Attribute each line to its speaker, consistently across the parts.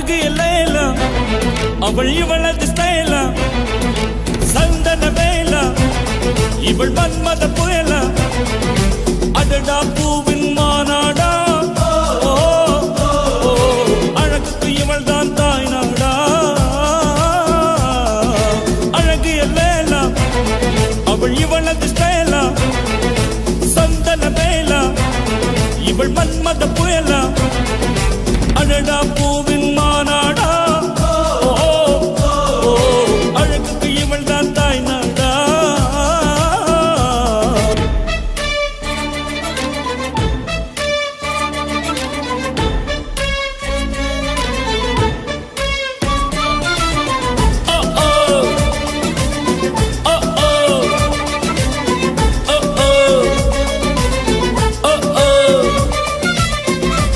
Speaker 1: அழகு எல்லையில அவள் இவளது ஸ்டைல சந்தன வேல இவள் மன்மத புயல அடடா பூவின் மாநாடா ஓ, ஓ, அழகுக்கு இவள் தான் தாய் நாடா அழகு எல்லையில அவள் இவளது ஸ்டைல சந்தன வேல இவள் மன்மத புயல அடடா பூவின் மாநாடா ஓ, ஓ, அழகுக்கு இவள் தான் தாய் நாடா Oh, oh. Oh, oh. Oh, oh. Oh, oh.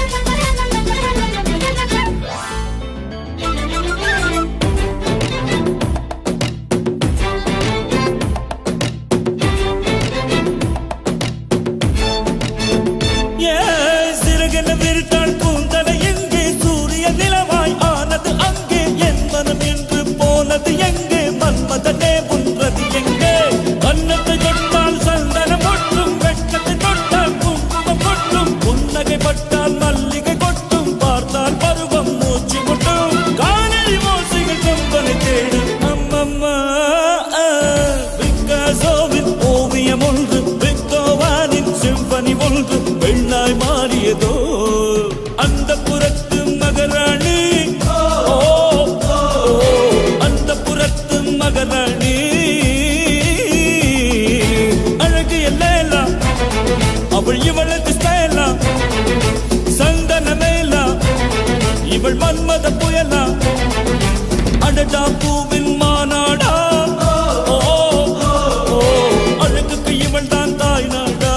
Speaker 1: ஏ, சிறகென விரித்தாள் பூந்தலை எங்கே சூரிய நிலவாய் ஆனது அங்கே என் மனம் என்று போனது எங்கே மன்மதனே உன்றது எங்கே கன்னத்தை தொட்டால் சந்தனம் கொட்டும் வெட்கத்தை தொட்டால் குங்குமம் கொட்டும் புன்னகை பட்டால் மல்லிகை கொட்டும் பார்த்தால் பருவம் மூச்சு கொட்டும் காணலி மோசைகள் கொம்பனை தேடும் அம்மம்மா பிக்காசோவின் ஓவியம் ஒன்று பிக்கோவானின் சிம்பனி ஒன்று பெண்ணாய் மாறியதோ அந்த புறத்து மகராணி ஓ, ஓ, அந்த புறத்து மகராணி அழகு எல்லாம் அவள் இவளது ஸ்டைலா சந்தன மேலா இவள் மன்மத புயலா அடடா பூவின் மாநாடா ஓ, ஓ, அழகுக்கு இவள் தான் தாய் நாடா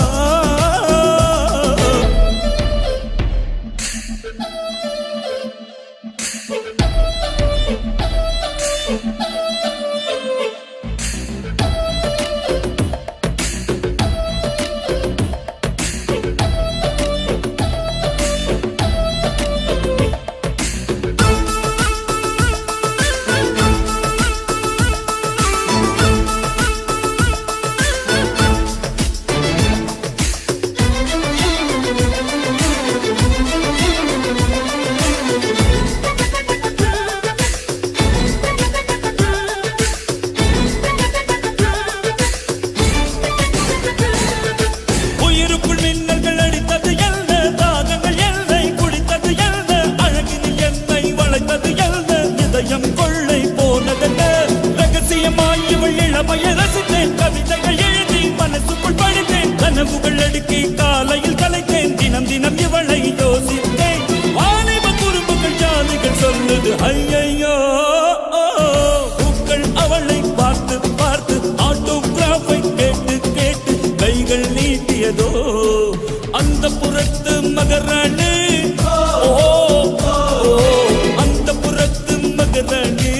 Speaker 1: உயிருக்குள் மின்னல்கள் அடித்தது என்ன தாகங்கள் என்னை குடித்தது என்ன அழகினில் என்னை வளைத்தது என்ன இதயம் கொள்ளை போனதென்ன ரகசியமாய் இவள் இளமையை ரசித்தேன் கவிதைகள் எழுதி மனசுக்குள் படித்தேன் கனவுகள் அடுக்கி காலையில் கலைத்தேன் தினம் தினம் இவளை யோசித்தேன் வாலிப குறும்புகள் ஜாலிகள் சொல்லுது ஐயையோ பூக்கள் அவளை பார்த்து பார்த்து ஆட்டோகிராஃபை கேட்டு கேட்டு கைகள் நீட்டியதோ அந்த புறத்து மகராணி ஓ, ஓ, அந்த புறத்து மகராணி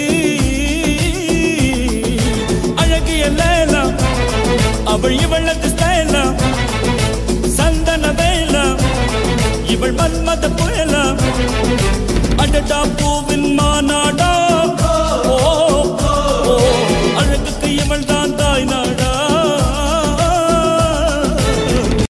Speaker 1: அழகிய லேலா அவள் இவளது ஸ்டைலா சந்தன வேலா இவள் மன்மத புயலா அடடா பூவி